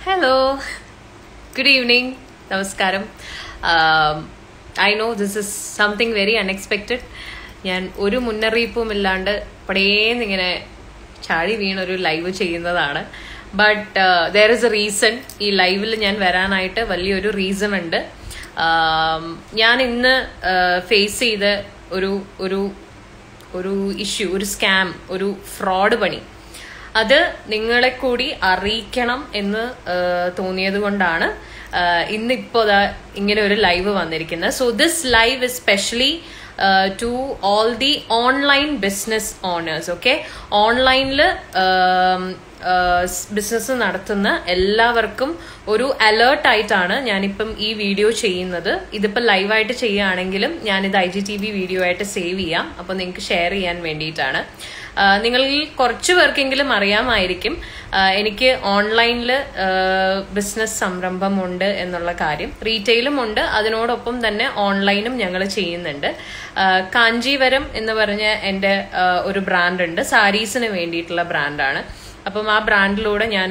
hello good evening നമസ്കാരം I know this is something very unexpected ഞാൻ ഒരു മുന്നറിയിപ്പും ഇല്ലാണ്ട് പടേന്നിങ്ങനെ ചാടി വീണൊരു ലൈവ് ചെയ്യുന്നതാണ് but there is a reason ഈ ലൈവിൽ ഞാൻ വരാനായിട്ട് വലിയൊരു റീസൺ ഉണ്ട് Um, ഞാൻ ഇന്ന് ഫേസ് ചെയ്ത ഒരു ഒരു ഒരു ഇഷ്യൂ ഒരു സ്കാം ഒരു ഫ്രോഡ് പണി അത് നിങ്ങളെ കൂടി അറിയിക്കണം എന്ന് തോന്നിയത് കൊണ്ടാണ് ഇന്നിപ്പോ ദാ ഇങ്ങനെ ഒരു ലൈവ് വന്നിരിക്കുന്നത് so this live is specially to all the online business owners okay ഓൺലൈനിൽ ബിസിനസ് നടത്തുന്ന എല്ലാവർക്കും ഒരു അലേർട്ട് ആയിട്ടാണ് ഞാനിപ്പം ഈ വീഡിയോ ചെയ്യുന്നത് ഇതിപ്പോൾ ലൈവായിട്ട് ചെയ്യുകയാണെങ്കിലും ഞാനിത് I G T V video ആയിട്ട് സേവ് ചെയ്യാം അപ്പോൾ നിങ്ങൾക്ക് ഷെയർ ചെയ്യാൻ വേണ്ടിയിട്ടാണ് നിങ്ങളിൽ കുറച്ച് പേർക്കെങ്കിലും അറിയാമായിരിക്കും എനിക്ക് ഓൺലൈനിൽ ബിസിനസ് സംരംഭമുണ്ട് എന്നുള്ള കാര്യം റീറ്റെയിലും ഉണ്ട് അതിനോടൊപ്പം തന്നെ ഓൺലൈനും ഞങ്ങൾ ചെയ്യുന്നുണ്ട് കാഞ്ചീവരം എന്ന് പറഞ്ഞ എൻ്റെ ഒരു ബ്രാൻഡ് ഉണ്ട് സാരീസിന് വേണ്ടിയിട്ടുള്ള ബ്രാൻഡാണ് അപ്പം ആ ബ്രാൻഡിലൂടെ ഞാൻ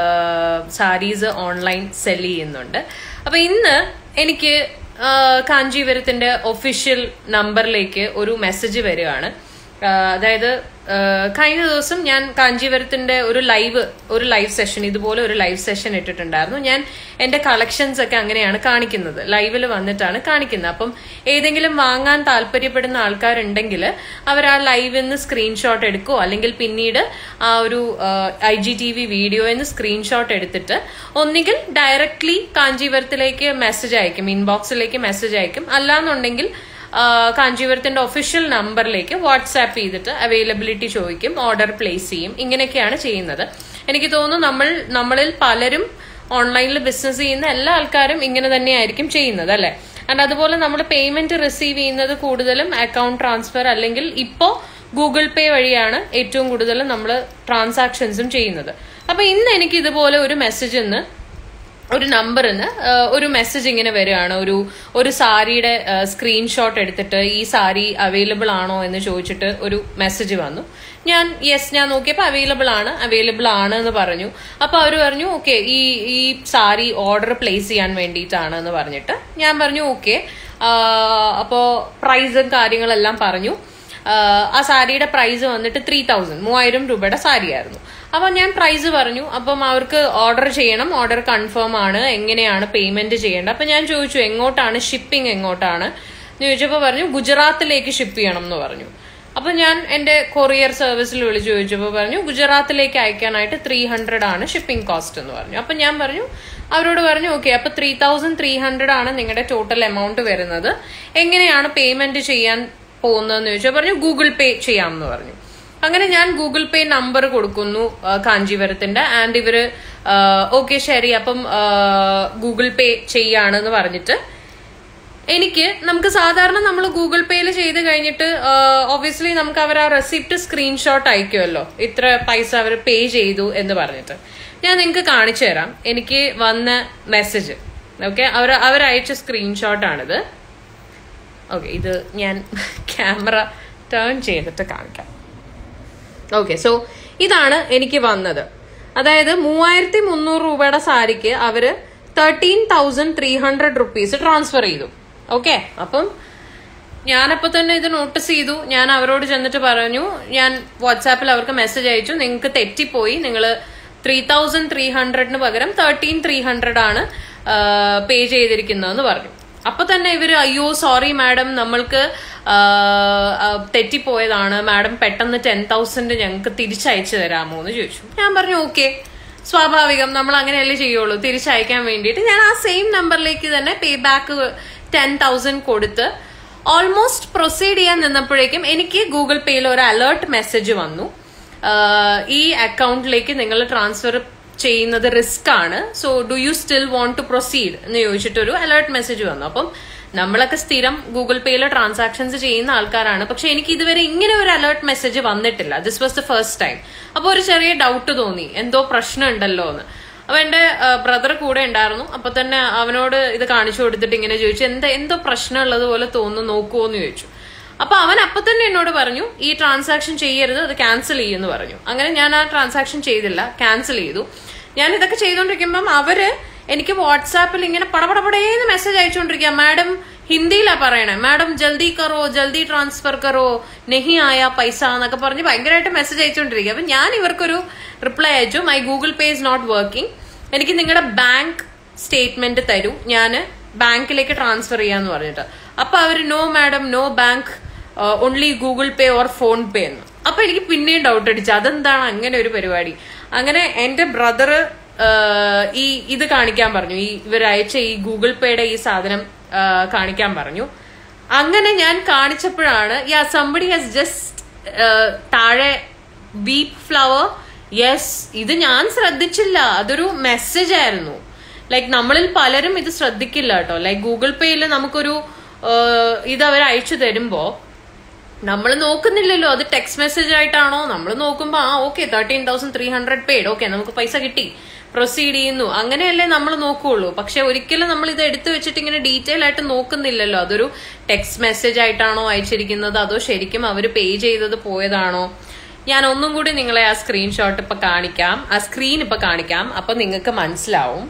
സാരീസ് ഓൺലൈൻ സെല് ചെയ്യുന്നുണ്ട് അപ്പൊ ഇന്ന് എനിക്ക് കാഞ്ചീവരത്തിന്റെ ഒഫീഷ്യൽ നമ്പറിലേക്ക് ഒരു മെസ്സേജ് വരികയാണ് അതായത് കഴിഞ്ഞ ദിവസം ഞാൻ കാഞ്ചീവരത്തിന്റെ ഒരു ലൈവ് ഒരു ലൈവ് സെഷൻ ഇതുപോലെ ഒരു ലൈവ് സെഷൻ ഇട്ടിട്ടുണ്ടായിരുന്നു ഞാൻ എന്റെ കളക്ഷൻസ് ഒക്കെ അങ്ങനെയാണ് കാണിക്കുന്നത് ലൈവിൽ വന്നിട്ടാണ് കാണിക്കുന്നത് അപ്പം ഏതെങ്കിലും വാങ്ങാൻ താല്പര്യപ്പെടുന്ന ആൾക്കാരുണ്ടെങ്കിൽ അവർ ആ ലൈവിൽ നിന്ന് സ്ക്രീൻഷോട്ട് എടുക്കുമോ അല്ലെങ്കിൽ പിന്നീട് ആ ഒരു ഐ ജി ടി വി വീഡിയോയിൽ സ്ക്രീൻഷോട്ട് എടുത്തിട്ട് ഒന്നുകിൽ ഡയറക്ട്ലി കാഞ്ചീവരത്തിലേക്ക് മെസ്സേജ് അയക്കും ഇൻബോക്സിലേക്ക് മെസ്സേജ് അയക്കും അല്ലാന്നുണ്ടെങ്കിൽ കാഞ്ചീപുരത്തിന്റെ ഒഫീഷ്യൽ നമ്പറിലേക്ക് വാട്സാപ്പ് ചെയ്തിട്ട് അവൈലബിലിറ്റി ചോദിക്കും ഓർഡർ പ്ലേസ് ചെയ്യും ഇങ്ങനെയൊക്കെയാണ് ചെയ്യുന്നത് എനിക്ക് തോന്നുന്നു നമ്മൾ നമ്മളിൽ പലരും ഓൺലൈനിൽ ബിസിനസ് ചെയ്യുന്ന എല്ലാ ആൾക്കാരും ഇങ്ങനെ തന്നെയായിരിക്കും ചെയ്യുന്നത് അല്ലെ ആൻഡ് അതുപോലെ നമ്മൾ പേയ്മെന്റ് റിസീവ് ചെയ്യുന്നത് കൂടുതലും അക്കൗണ്ട് ട്രാൻസ്ഫർ അല്ലെങ്കിൽ ഇപ്പോ ഗൂഗിൾ പേ വഴിയാണ് ഏറ്റവും കൂടുതൽ നമ്മൾ ട്രാൻസാക്ഷൻസും ചെയ്യുന്നത് അപ്പൊ ഇന്ന് എനിക്ക് ഇതുപോലെ ഒരു മെസ്സേജ് ഇന്ന് ഒരു നമ്പറിന് ഒരു മെസ്സേജ് ഇങ്ങനെ വരികയാണ് ഒരു ഒരു സാരിയുടെ സ്ക്രീൻഷോട്ട് എടുത്തിട്ട് ഈ സാരി അവൈലബിൾ ആണോ എന്ന് ചോദിച്ചിട്ട് ഒരു മെസ്സേജ് വന്നു ഞാൻ യെസ് ഞാൻ നോക്കിയപ്പോൾ അവൈലബിൾ ആണ് അവൈലബിൾ ആണ് എന്ന് പറഞ്ഞു അപ്പൊ അവർ പറഞ്ഞു ഓക്കെ ഈ ഈ സാരി ഓർഡർ പ്ലേസ് ചെയ്യാൻ വേണ്ടിയിട്ടാണ് എന്ന് പറഞ്ഞിട്ട് ഞാൻ പറഞ്ഞു ഓക്കെ അപ്പോ പ്രൈസും കാര്യങ്ങളെല്ലാം പറഞ്ഞു ആ സാരിയുടെ പ്രൈസ് വന്നിട്ട് ത്രീ തൗസൻഡ് മൂവായിരം രൂപയുടെ സാരിയായിരുന്നു അപ്പൊ ഞാൻ പ്രൈസ് പറഞ്ഞു അപ്പം അവർക്ക് ഓർഡർ ചെയ്യണം ഓർഡർ കൺഫേം ആണ് എങ്ങനെയാണ് പേയ്മെന്റ് ചെയ്യേണ്ടത് അപ്പൊ ഞാൻ ചോദിച്ചു എങ്ങോട്ടാണ് ഷിപ്പിംഗ് എങ്ങോട്ടാണ് എന്ന് ചോദിച്ചപ്പോൾ പറഞ്ഞു ഗുജറാത്തിലേക്ക് ഷിപ്പ് ചെയ്യണം എന്ന് പറഞ്ഞു അപ്പൊ ഞാൻ എന്റെ കൊറിയർ സർവീസിൽ വിളിച്ചു ചോദിച്ചപ്പോൾ പറഞ്ഞു ഗുജറാത്തിലേക്ക് അയക്കാനായിട്ട് ത്രീ ഹൺഡ്രഡ് ആണ് ഷിപ്പിംഗ് കോസ്റ്റ് എന്ന് പറഞ്ഞു അപ്പൊ ഞാൻ പറഞ്ഞു അവരോട് പറഞ്ഞു ഓക്കെ അപ്പൊ ത്രീ തൗസൻഡ് ത്രീ ഹൺഡ്രഡ് ആണ് നിങ്ങളുടെ ടോട്ടൽ എമൗണ്ട് വരുന്നത് എങ്ങനെയാണ് പേയ്മെന്റ് ചെയ്യാൻ പോകുന്നതെന്ന് ചോദിച്ചാൽ പറഞ്ഞു ഗൂഗിൾ പേ ചെയ്യാമെന്ന് പറഞ്ഞു അങ്ങനെ ഞാൻ ഗൂഗിൾ പേ നമ്പർ കൊടുക്കുന്നു കാഞ്ചീപുരത്തിന്റെ ആൻഡ് ഇവര് ഓക്കെ ശരി അപ്പം ഗൂഗിൾ പേ ചെയ്യാണെന്ന് പറഞ്ഞിട്ട് എനിക്ക് നമുക്ക് സാധാരണ നമ്മൾ ഗൂഗിൾ പേയിൽ ചെയ്ത് കഴിഞ്ഞിട്ട് ഒബ്വിയസ്ലി നമുക്ക് അവർ ആ റെസിപ്റ്റ് സ്ക്രീൻഷോട്ട് അയക്കുമല്ലോ ഇത്ര പൈസ അവർ പേ ചെയ്തു എന്ന് പറഞ്ഞിട്ട് ഞാൻ നിങ്ങൾക്ക് കാണിച്ചു തരാം എനിക്ക് വന്ന മെസ്സേജ് ഓക്കെ അവർ അവരയച്ച സ്ക്രീൻഷോട്ടാണിത് ഓക്കെ ഇത് ഞാൻ ക്യാമറ ടേൺ ചെയ്തിട്ട് കാണിക്കാം ഓക്കെ സോ ഇതാണ് എനിക്ക് വന്നത് അതായത് മൂവായിരത്തി മുന്നൂറ് രൂപയുടെ സാരിക്ക് അവര് thirteen thousand three hundred rupees transfer ചെയ്തു ഓക്കെ അപ്പം ഞാനപ്പോ തന്നെ ഇത് നോട്ടീസ് ചെയ്തു ഞാൻ അവരോട് ചെന്നിട്ട് പറഞ്ഞു ഞാൻ വാട്സാപ്പിൽ അവർക്ക് മെസ്സേജ് അയച്ചു നിങ്ങൾക്ക് തെറ്റിപ്പോയി നിങ്ങൾ ത്രീ തൗസൻഡ് ത്രീ ഹൺഡ്രഡിന് പകരം തേർട്ടീൻ ത്രീ ഹൺഡ്രഡ് ആണ് പേ ചെയ്തിരിക്കുന്നതെന്ന് പറഞ്ഞു അപ്പൊ തന്നെ ഇവര് അയ്യോ സോറി മാഡം നമ്മൾക്ക് തെറ്റിപ്പോയതാണ് മാഡം പെട്ടെന്ന് ടെൻ തൗസൻഡ് ഞങ്ങൾക്ക് തിരിച്ചയച്ചു തരാമോ എന്ന് ചോദിച്ചു ഞാൻ പറഞ്ഞു ഓക്കെ സ്വാഭാവികം നമ്മൾ അങ്ങനെയല്ലേ ചെയ്യുള്ളൂ തിരിച്ചയക്കാൻ വേണ്ടിയിട്ട് ഞാൻ ആ സെയിം നമ്പറിലേക്ക് തന്നെ പേ ബാക്ക് ടെൻ തൗസൻഡ് കൊടുത്ത് ഓൾമോസ്റ്റ് പ്രൊസീഡ് ചെയ്യാൻ നിന്നപ്പോഴേക്കും എനിക്ക് ഗൂഗിൾ പേയിൽ ഒരു അലേർട്ട് മെസ്സേജ് വന്നു ഈ അക്കൗണ്ടിലേക്ക് നിങ്ങൾ ട്രാൻസ്ഫർ ചെയ്യുന്നത് റിസ്ക് ആണ് so do you still want to proceed എന്ന് ചോദിച്ചിട്ടൊരു അലേർട്ട് മെസ്സേജ് വന്നു അപ്പം നമ്മളൊക്കെ സ്ഥിരം ഗൂഗിൾ പേയിൽ ട്രാൻസാക്ഷൻസ് ചെയ്യുന്ന ആൾക്കാരാണ് പക്ഷെ എനിക്ക് ഇതുവരെ ഇങ്ങനെ ഒരു അലേർട്ട് മെസ്സേജ് വന്നിട്ടില്ല this was the first time അപ്പൊ ഒരു ചെറിയ ഡൗട്ട് തോന്നി എന്തോ പ്രശ്നം ഉണ്ടല്ലോ എന്ന് അപ്പൊ എന്റെ ബ്രദർ കൂടെ ഉണ്ടായിരുന്നു അപ്പൊ തന്നെ അവനോട് ഇത് കാണിച്ചു കൊടുത്തിട്ട് ഇങ്ങനെ ചോദിച്ചു എന്താ എന്തോ പ്രശ്നം ഉള്ളത് പോലെ തോന്നുന്നു നോക്കുമോ എന്ന് ചോദിച്ചു അപ്പൊ അവൻ അപ്പൊ തന്നെ എന്നോട് പറഞ്ഞു ഈ ട്രാൻസാക്ഷൻ ചെയ്യരുത് അത് ക്യാൻസൽ ചെയ്യുമെന്ന് പറഞ്ഞു അങ്ങനെ ഞാൻ ആ ട്രാൻസാക്ഷൻ ചെയ്തില്ല ക്യാൻസൽ ചെയ്തു ഞാൻ ഇതൊക്കെ ചെയ്തുകൊണ്ടിരിക്കുമ്പം അവര് എനിക്ക് വാട്സാപ്പിൽ ഇങ്ങനെ പടപടപടേന്ന് മെസ്സേജ് അയച്ചുകൊണ്ടിരിക്കുക മാഡം ഹിന്ദിയിലാ പറയണേ മാഡം ജൽദി കറോ ജൽദി ട്രാൻസ്ഫർ കറോ നെഹി ആയ പൈസ എന്നൊക്കെ പറഞ്ഞ് ഭയങ്കരമായിട്ട് മെസ്സേജ് അയച്ചുകൊണ്ടിരിക്കുക അപ്പൊ ഞാൻ ഇവർക്കൊരു റിപ്ലൈ അയച്ചു my Google Pay is not working എനിക്ക് നിങ്ങളുടെ ബാങ്ക് സ്റ്റേറ്റ്മെന്റ് തരൂ ഞാൻ ബാങ്കിലേക്ക് ട്രാൻസ്ഫർ ചെയ്യാന്ന് പറഞ്ഞിട്ട് അപ്പൊ അവര് no madam no bank only Google Pay or PhonePe എന്ന് അപ്പൊ എനിക്ക് പിന്നെയും ഡൗട്ട് അടിച്ചു അതെന്താണ് അങ്ങനെ ഒരു പരിപാടി അങ്ങനെ എന്റെ ബ്രദർ ഈ ഇത് കാണിക്കാൻ പറഞ്ഞു ഈ ഇവർ അയച്ച ഈ ഗൂഗിൾ പേയുടെ ഈ സാധനം ആ, കാണിക്കാൻ പറഞ്ഞു അങ്ങനെ ഞാൻ കാണിച്ചപ്പോഴാണ് യാ സംബഡി ഹാസ് ജസ്റ്റ് താഴെ ബീപ്പ് ഫ്ലവർ യെസ് ഇത് ഞാൻ ശ്രദ്ധിച്ചില്ല അതൊരു മെസ്സേജ് ആയിരുന്നു ലൈക്ക് നമ്മളിൽ പലരും ഇത് ശ്രദ്ധിക്കില്ല കേട്ടോ ലൈക്ക് ഗൂഗിൾ പേയിൽ നമുക്കൊരു ആ, ഇത് അവർ അയച്ചു തരുമ്പോ നമ്മൾ നോക്കുന്നില്ലല്ലോ അത് ടെക്സ്റ്റ് മെസ്സേജ് ആയിട്ടാണോ നമ്മൾ നോക്കുമ്പോ ആ okay thirteen thousand three hundred paid okay നമുക്ക് പൈസ കിട്ടി പ്രൊസീഡ് ചെയ്യുന്നു അങ്ങനെയല്ലേ നമ്മൾ നോക്കുകയുള്ളൂ പക്ഷെ ഒരിക്കലും നമ്മൾ ഇത് എടുത്തു വെച്ചിട്ട് ഇങ്ങനെ ഡീറ്റെയിൽ ആയിട്ട് നോക്കുന്നില്ലല്ലോ അതൊരു ടെക്സ്റ്റ് മെസ്സേജ് ആയിട്ടാണോ അയച്ചിരിക്കുന്നത് അതോ ശരിക്കും അവർ പേ ചെയ്തത് പോയതാണോ ഞാൻ ഒന്നും കൂടി നിങ്ങളെ ആ സ്ക്രീൻഷോട്ട് ഇപ്പൊ കാണിക്കാം ആ സ്ക്രീൻ ഇപ്പൊ കാണിക്കാം അപ്പൊ നിങ്ങൾക്ക് മനസ്സിലാവും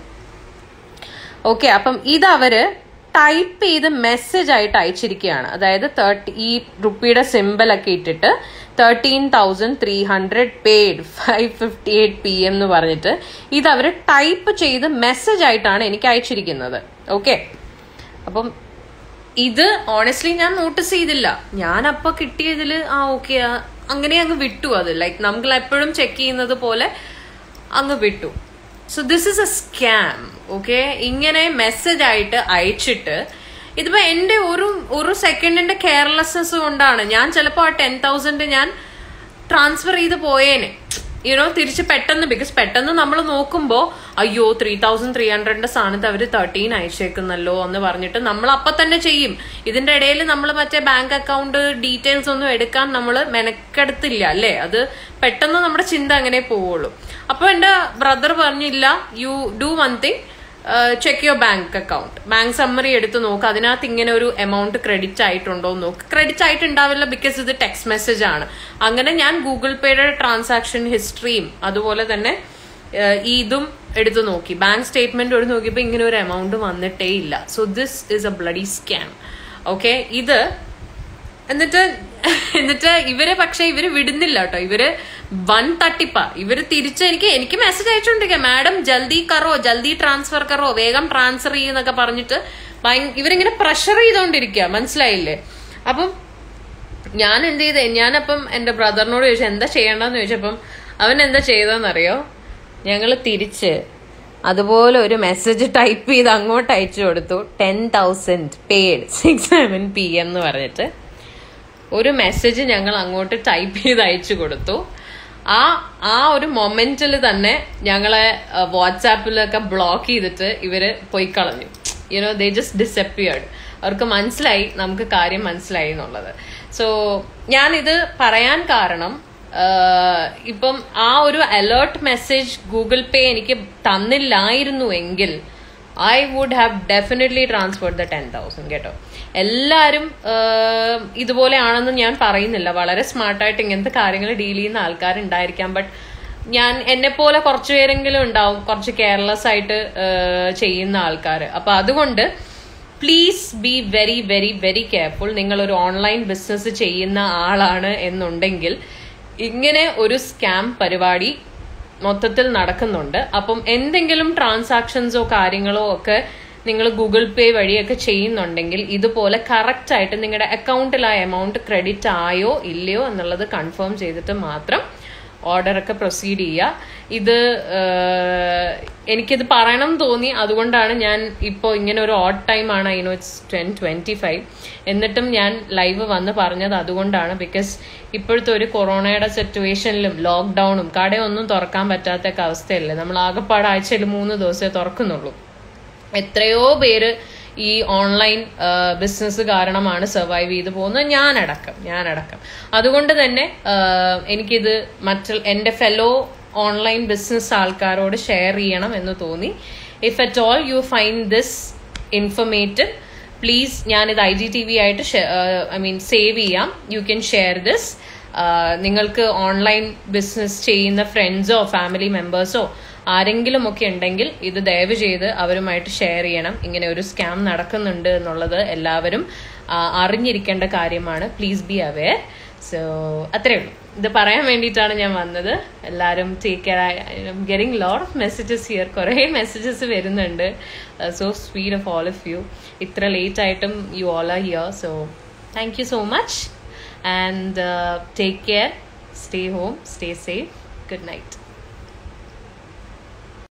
ഓക്കെ അപ്പം ഇത് അവര് ടൈപ്പ് ചെയ്ത് മെസ്സേജ് ആയിട്ട് അയച്ചിരിക്കുകയാണ് അതായത് തേർട്ടി ഈ റുപ്പിയുടെ സിമ്പിൾ ഒക്കെ ഇട്ടിട്ട് thirteen thousand three hundred paid five fifty eight P M എന്ന് പറഞ്ഞിട്ട് ഇത് അവര് ടൈപ്പ് ചെയ്ത് മെസ്സേജ് ആയിട്ടാണ് എനിക്ക് അയച്ചിരിക്കുന്നത് ഓക്കെ അപ്പം ഇത് ഓണസ്റ്റ്ലി ഞാൻ നോട്ടീസ് ചെയ്തില്ല ഞാൻ അപ്പൊ കിട്ടിയതിൽ ആ ഓക്കെ അങ്ങനെ അങ്ങ് വിട്ടു അത് ലൈക്ക് നമ്മൾ എപ്പോഴും ചെക്ക് ചെയ്യുന്നത് പോലെ അങ്ങ് വിട്ടു so this is a scam okay ഇങ്ങനെ മെസ്സേജ് ആയിട്ട് അയച്ചിട്ട് ഇതിപ്പോ എന്റെ ഒരു ഒരു സെക്കൻഡിന്റെ കെയർലെസ്നെസ് കൊണ്ടാണ് ഞാൻ ചിലപ്പോ ആ ടെൻ തൗസൻഡ് ഞാൻ ട്രാൻസ്ഫർ ചെയ്ത് പോയേനെ യുനോ തിരിച്ച് പെട്ടെന്ന് ബിക്കോസ് പെട്ടെന്ന് നമ്മൾ നോക്കുമ്പോ അയ്യോ ത്രീ തൗസൻഡ് ത്രീ ഹൺഡ്രഡിന്റെ സ്ഥാനത്ത് അവര് തേർട്ടീൻ അയച്ചേക്കുന്നല്ലോ എന്ന് പറഞ്ഞിട്ട് നമ്മൾ അപ്പൊ തന്നെ ചെയ്യും ഇതിന്റെ ഇടയിൽ നമ്മൾ മറ്റേ ബാങ്ക് അക്കൗണ്ട് ഡീറ്റെയിൽസ് ഒന്നും എടുക്കാൻ നമ്മൾ മെനക്കെടുത്തില്ല അല്ലേ അത് പെട്ടെന്ന് നമ്മുടെ ചിന്ത അങ്ങനെ പോവുള്ളൂ അപ്പൊ എന്റെ ബ്രദർ പറഞ്ഞില്ല you do one thing check your bank account bank summary എടുത്ത് നോക്ക് അതിനകത്ത് ഇങ്ങനെ ഒരു എമൗണ്ട് ക്രെഡിറ്റ് ആയിട്ടുണ്ടോ എന്ന് നോക്ക് ക്രെഡിറ്റ് ആയിട്ടുണ്ടാവില്ല ബിക്കോസ് ഇത് ടെക്സ്റ്റ് മെസ്സേജ് ആണ് അങ്ങനെ ഞാൻ ഗൂഗിൾ പേയുടെ ട്രാൻസാക്ഷൻ ഹിസ്റ്ററിയും അതുപോലെ തന്നെ ഏഹ്, ഈ ഇതും എടുത്തു നോക്കി ബാങ്ക് സ്റ്റേറ്റ്മെന്റ് എടുത്ത് നോക്കിയപ്പോൾ ഇങ്ങനെ ഒരു എമൗണ്ട് വന്നിട്ടേ ഇല്ല so this is a bloody scam okay ഇത് എന്നിട്ട് എന്നിട്ട് ഇവര് പക്ഷെ ഇവര് വിടുന്നില്ല കേട്ടോ ഇവര് വൻ തട്ടിപ്പ ഇവര് തിരിച്ച് എനിക്ക് എനിക്ക് മെസ്സേജ് അയച്ചോണ്ടിരിക്കുക മാഡം ജൽദി കറോ ജൽദി ട്രാൻസ്ഫർ കറോ വേഗം ട്രാൻസ്ഫർ ചെയ്യുന്നൊക്കെ പറഞ്ഞിട്ട് ഭയ- ഇവരിങ്ങനെ പ്രഷർ ചെയ്തോണ്ടിരിക്കുക മനസ്സിലായില്ലേ അപ്പം ഞാൻ എന്ത് ചെയ്തേ ഞാനപ്പം എന്റെ ബ്രദറിനോട് ചോദിച്ചു എന്താ ചെയ്യണ്ടെന്ന് ചോദിച്ചപ്പം അവൻ എന്താ ചെയ്തതെന്നറിയോ ഞങ്ങൾ തിരിച്ച് അതുപോലെ ഒരു മെസ്സേജ് ടൈപ്പ് ചെയ്ത് അങ്ങോട്ട് അയച്ചു കൊടുത്തു ten thousand paid six seven P എന്ന് പറഞ്ഞിട്ട് ഒരു മെസ്സേജ് ഞങ്ങൾ അങ്ങോട്ട് ടൈപ്പ് ചെയ്ത് അയച്ചു കൊടുത്തു ആ ആ ഒരു മൊമെന്റിൽ തന്നെ ഞങ്ങളെ വാട്സാപ്പിലൊക്കെ ബ്ലോക്ക് ചെയ്തിട്ട് ഇവര് പോയി കളഞ്ഞു യുനോ ദേ ജസ്റ്റ് ഡിസപ്പിയർഡ് അവർക്ക് മനസ്സിലായി നമുക്ക് കാര്യം മനസ്സിലായി എന്നുള്ളത് സോ ഞാനിത് പറയാൻ കാരണം ആഹ് ഇപ്പം ആ ഒരു അലേർട്ട് മെസ്സേജ് ഗൂഗിൾ പേ എനിക്ക് തന്നില്ലായിരുന്നു എങ്കിൽ I would have definitely transfer the ten thousand കേട്ടോ എല്ലാവരും ആഹ് ഇതുപോലെയാണെന്ന് ഞാൻ പറയുന്നില്ല വളരെ സ്മാർട്ടായിട്ട് ഇങ്ങനത്തെ കാര്യങ്ങൾ ഡീൽ ചെയ്യുന്ന ആൾക്കാരുണ്ടായിരിക്കാം ബട്ട് ഞാൻ എന്നെ പോലെ കുറച്ചു പേരെങ്കിലും ഉണ്ടാവും കുറച്ച് കെയർലെസ് ആയിട്ട് ആഹ് ചെയ്യുന്ന ആൾക്കാർ അപ്പൊ അതുകൊണ്ട് please be very very very careful നിങ്ങൾ ഒരു ഓൺലൈൻ ബിസിനസ് ചെയ്യുന്ന ആളാണ് എന്നുണ്ടെങ്കിൽ ഇങ്ങനെ ഒരു സ്കാം പരിപാടി മൊത്തത്തിൽ നടക്കുന്നുണ്ട് അപ്പം എന്തെങ്കിലും ട്രാൻസാക്ഷൻസോ കാര്യങ്ങളോ ഒക്കെ നിങ്ങൾ ഗൂഗിൾ പേ വഴിയൊക്കെ ചെയ്യുന്നുണ്ടെങ്കിൽ ഇതുപോലെ കറക്റ്റ് ആയിട്ട് നിങ്ങളുടെ അക്കൗണ്ടിൽ ആ എമൗണ്ട് ക്രെഡിറ്റ് ആയോ ഇല്ലയോ എന്നുള്ളത് കൺഫേം ചെയ്തിട്ട് മാത്രം ഓർഡർ ഒക്കെ പ്രൊസീഡ് ചെയ്യുക ഇത് ആഹ്, എനിക്കിത് പറയണം എന്ന് തോന്നി അതുകൊണ്ടാണ് ഞാൻ ഇപ്പോൾ ഇങ്ങനെ ഒരു ഓഡ് ടൈം ആണ് I know it's ten twenty five എന്നിട്ടും ഞാൻ ലൈവ് വന്ന് പറഞ്ഞത് അതുകൊണ്ടാണ് ബിക്കോസ് ഇപ്പോഴത്തെ ഒരു കൊറോണയുടെ സിറ്റുവേഷനിലും ലോക്ക്ഡൌണും കടയൊന്നും തുറക്കാൻ പറ്റാത്തൊക്കെ അവസ്ഥയല്ലേ നമ്മൾ ആകെപ്പാട് ആഴ്ചയിൽ മൂന്ന് ദിവസമേ തുറക്കുന്നുള്ളൂ എത്രയോ പേര് ഈ ഓൺലൈൻ ബിസിനസ് കാരണമാണ് സർവൈവ് ചെയ്തു പോകുന്നത് ഞാനടക്കം ഞാനടക്കം അതുകൊണ്ട് തന്നെ ആ, എനിക്കിത് മറ്റു എൻ്റെ ഫെലോ ഓൺലൈൻ ബിസിനസ് ആൾക്കാരോട് ഷെയർ ചെയ്യണം എന്ന് തോന്നി if at all you find this informative please ഞാനിത് ഐ ജി ടി വി ആയിട്ട് ഐ മീൻ സേവ് ചെയ്യാം യു ക്യാൻ ഷെയർ ദിസ് നിങ്ങൾക്ക് ഓൺലൈൻ ബിസിനസ് ചെയ്യുന്ന ഫ്രണ്ട്സോ ഫാമിലി മെമ്പേഴ്സോ ആരെങ്കിലും ഒക്കെ ഉണ്ടെങ്കിൽ ഇത് ദയവ് ചെയ്ത് അവരുമായിട്ട് ഷെയർ ചെയ്യണം ഇങ്ങനെ ഒരു സ്കാം നടക്കുന്നുണ്ട് എന്നുള്ളത് എല്ലാവരും ആ, അറിഞ്ഞിരിക്കേണ്ട കാര്യമാണ് പ്ലീസ് ബി അവെയർ സോ അത്രേ ഉള്ളൂ ഇത് പറയാൻ വേണ്ടിയിട്ടാണ് ഞാൻ വന്നത് എല്ലാവരും take care getting lot of messages here കുറേ മെസ്സേജസ് വരുന്നുണ്ട് so sweet of all of you ഇത്ര ലേറ്റ് ആയിട്ടും you all are here so thank you so much and take care stay home stay safe good night